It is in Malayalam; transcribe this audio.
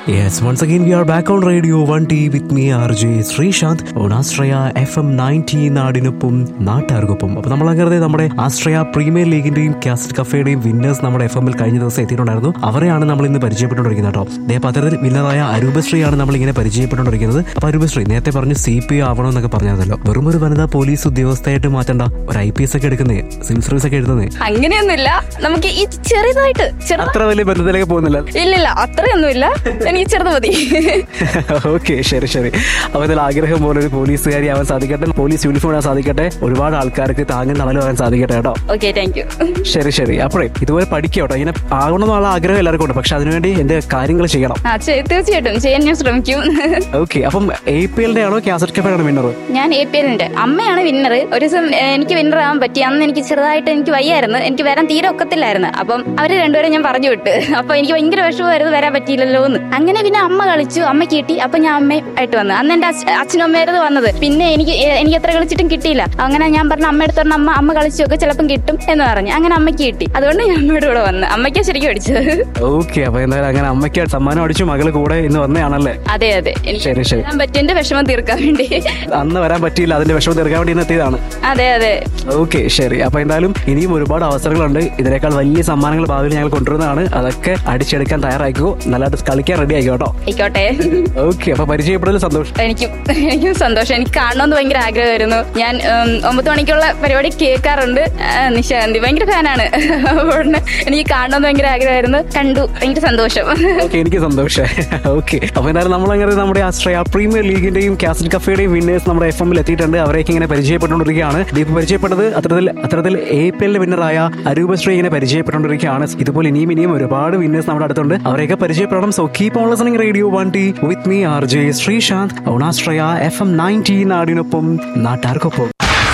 Yes, once again we are back on Radio 1T with me RJ Sreesanth on Ashraya F M ninety നാടിനൊപ്പം നാട്ടുകാർക്കൊപ്പം അപ്പൊ നമ്മൾ അങ്ങനെ നമ്മുടെ ആശ്രയ പ്രീമിയർ ലീഗിന്റെയും കാസ്റ്റ് കഫേയുടെയും വിന്നേഴ്സ് നമ്മുടെ എഫ് എമ്മിൽ കഴിഞ്ഞ ദിവസം എത്തിയിട്ടുണ്ടായിരുന്നു അവരെയാണ് നമ്മൾ ഇന്ന് പരിചയപ്പെട്ടുകൊണ്ടിരിക്കുന്നത് കേട്ടോ ദേ പത്രത്തിൽ വിന്നറായ അരൂപശ്രീയാണ് നമ്മൾ ഇങ്ങനെ പരിചയപ്പെട്ടുകൊണ്ടിരിക്കുന്നത് അപ്പൊ അരൂപശ്രീ നേരത്തെ പറഞ്ഞു സി പി ആവണമെന്നൊക്കെ പറഞ്ഞായിരുന്നല്ലോ വെറും ഒരു വനിതാ പോലീസ് ഉദ്യോഗസ്ഥയായിട്ട് മാറ്റണ്ട ഒരു ഐ പി എസ് ഒക്കെ എടുക്കുന്നേ സിവിൽ സർവീസ് ഒക്കെ എഴുതുന്നേ അങ്ങനെയൊന്നുമില്ല നമുക്ക് ഈ ചെറുതായിട്ട് ചെറുത അത്ര വലിയ ബന്ധത്തിലേക്ക് പോകുന്നില്ല ഇല്ലില്ല അത്രയൊന്നുമില്ല എനിക്ക് ചെറുത് മതി ഓക്കെ ശരി ശരി അപ്പൊ ഇതിൽ ആഗ്രഹം പോലെ ഒരു പോലീസുകാരി ആവാൻ സാധിക്കട്ടെ പോലീസ് യൂണിഫോം ഇടാൻ സാധിക്കട്ടെ ഒരുപാട് ആൾക്കാർക്ക് താങ്ങും തണലും ആവാൻ സാധിക്കട്ടെ കേട്ടോ ഓക്കെ താങ്ക് യു ശരി ശരി അപ്പോഴേ ഇതുപോലെ പഠിക്കുക കേട്ടോ ഇങ്ങനെ ആകണമെന്നുള്ള ആഗ്രഹം എല്ലാവർക്കും ഉണ്ട് പക്ഷെ അതിനുവേണ്ടി എന്റെ കാര്യങ്ങൾ ചെയ്യണം ആ ചെ- തീർച്ചയായിട്ടും ചെയ്യാൻ ഞാൻ ശ്രമിക്കും ഓക്കെ അപ്പം എ പി എല്ലിന്റെ ആണോ കാസറ്റ് കഫേ ആണോ വിന്നർ ഞാൻ എ പി എല്ലിന്റെ അമ്മയാണ് വിന്നർ ഒരു ദിവസം ഏ, എനിക്ക് വിന്നർ ആവാൻ പറ്റി അന്ന് എനിക്ക് ചെറുതായിട്ട് എനിക്ക് വയ്യായിരുന്നു എനിക്ക് വരാൻ തീരെ ഒക്കത്തില്ലായിരുന്നു അപ്പം അവര് രണ്ടുപേരും ഞാൻ പറഞ്ഞു വിട്ട് അപ്പൊ എനിക്ക് ഭയങ്കര വിഷമമായിരുന്നു വരാൻ പറ്റിയില്ലല്ലോ എന്ന് അങ്ങനെ പിന്നെ അമ്മ കളിച്ചു അമ്മ കിട്ടി അപ്പൊ ഞാൻ അമ്മയും ആയിട്ട് വന്നു അന്ന് എന്റെ അച്ഛ- അച്ഛനും അമ്മയായിരുന്നു വന്നത് പിന്നെ എനിക്ക് ഏ, എനിക്ക് എത്ര കളിച്ചിട്ടും കിട്ടിയില്ല അങ്ങനെ ഞാൻ പറഞ്ഞ അമ്മ എടുത്ത് പറഞ്ഞ അമ്മ അമ്മ കളിച്ചു നോക്ക് ചിലപ്പം കിട്ടും എന്ന് പറഞ്ഞു അങ്ങനെ അമ്മയ്ക്ക് കിട്ടി അതുകൊണ്ട് ഞാൻ അമ്മയുടെ കൂടെ വന്നു അമ്മയ്ക്കാ ശരിക്കും അടിച്ചത് ഓക്കെ അപ്പൊ എന്തായാലും അങ്ങനെ അമ്മയ്ക്ക് സമ്മാനം അടിച്ചു മകള് കൂടെ ഇന്ന് വന്നതാണല്ലേ അതെ അതെ എനിക്ക് ശരി ശരി വരാൻ പറ്റും എന്റെ വിഷമം തീർക്കാൻ വേണ്ടി അന്ന് വരാൻ പറ്റിയില്ല അതിന്റെ വിഷമം തീർക്കാൻ വേണ്ടി ഇന്ന് എത്തിയതാണ് അതെ അതെ ഓക്കെ ശരി അപ്പൊ എന്തായാലും ഇനിയും ഒരുപാട് അവസരങ്ങളുണ്ട് ഇതിനേക്കാൾ വലിയ സമ്മാനങ്ങൾ ഭാവിയിൽ ഞങ്ങൾ കൊണ്ടുവരുന്നതാണ് അതൊക്കെ അടിച്ചെടുക്കാൻ തയ്യാറായിക്കോ നല്ലതായിട്ട് കളിക്കാൻ റെഡി ആയിക്കോട്ടോ ആയിക്കോട്ടെ ഓക്കെ അപ്പൊ പരിചയപ്പെടൽ സന്തോഷം എനിക്കും എനിക്കും സന്തോഷം എനിക്ക് കാണണമെന്ന് ഭയങ്കര ആഗ്രഹമായിരുന്നു ഞാൻ ഉം, ഒമ്പത് മണിക്കുള്ള പരിപാടി കേൾക്കാറുണ്ട് ആ, നിശാന്തി ഭയങ്കര ഫാനാണ് അതുകൊണ്ട് എനിക്ക് കാണണമെന്ന് ഭയങ്കര ആഗ്രഹമായിരുന്നു കണ്ടു ഭയങ്കര സന്തോഷം ഓക്കെ എനിക്ക് സന്തോഷം ഓക്കെ അപ്പൊ എന്തായാലും നമ്മൾ അങ്ങനെ നമ്മുടെ ആശ്രയ പ്രീമിയർ ലീഗിന്റെയും കാസറ്റ് കഫേയുടെയും വിന്നേഴ്സ് നമ്മുടെ എഫ് എമ്മിൽ എത്തിയിട്ടുണ്ട് അവരെയൊക്കെ ഇങ്ങനെ പരിചയപ്പെട്ടുകൊണ്ടിരിക്കുകയാണ് ദീപ് പരിചയപ്പെട്ടത് അത്തരത്തിൽ അത്തരത്തിൽ എ പി എല്ലിന്റെ വിന്നറായ അരൂപശ്രീ ഇങ്ങനെ പരിചയപ്പെട്ടുകൊണ്ടിരിക്കുകയാണ് ഇതുപോലെ ഇനിയും ഇനിയും ഒരുപാട് വിന്നേഴ്സ് നമ്മുടെ അടുത്തുണ്ട് അവരെയൊക്കെ പരിചയപ്പെടണം so keep on listening radio one T with me R J Sreesanth ഓണാശ്രയ എഫ് എം നയൻറ്റീൻ നാടിനൊപ്പം നാട്ടാർക്കൊപ്പം